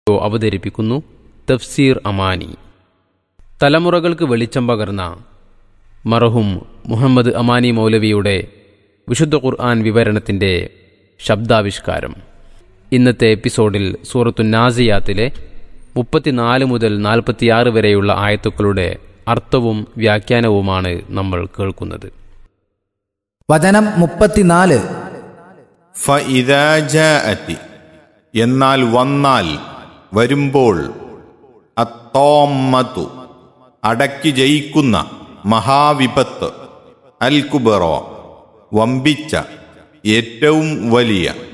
അവതരിപ്പിക്കുന്നു തഫ്സീർ അമാനി തലമുറകൾക്ക് വെളിച്ചം പകർന്ന മറഹും മുഹമ്മദ് അമാനി മൗലവിയുടെ വിശുദ്ധ ഖുർആൻ വിവരണത്തിൻ്റെ ശബ്ദാവിഷ്കാരം ഇന്നത്തെ എപ്പിസോഡിൽ സൂറത്തു നാസിയാത്തിലെ മുപ്പത്തിനാല് മുതൽ നാൽപ്പത്തിയാറ് വരെയുള്ള ആയത്തുക്കളുടെ അർത്ഥവും വ്യാഖ്യാനവുമാണ് നമ്മൾ കേൾക്കുന്നത് വചനം മുപ്പത്തിനാല് ഫഇദാജാഅത്തി എന്നാൽ വന്നാൽ വരുമ്പോൾ അത്തോമ്മത്തു അടക്കി ജയിക്കുന്ന മഹാവിപത്ത് അൽ കുബറോ വമ്പിച്ച ഏറ്റവും വലിയ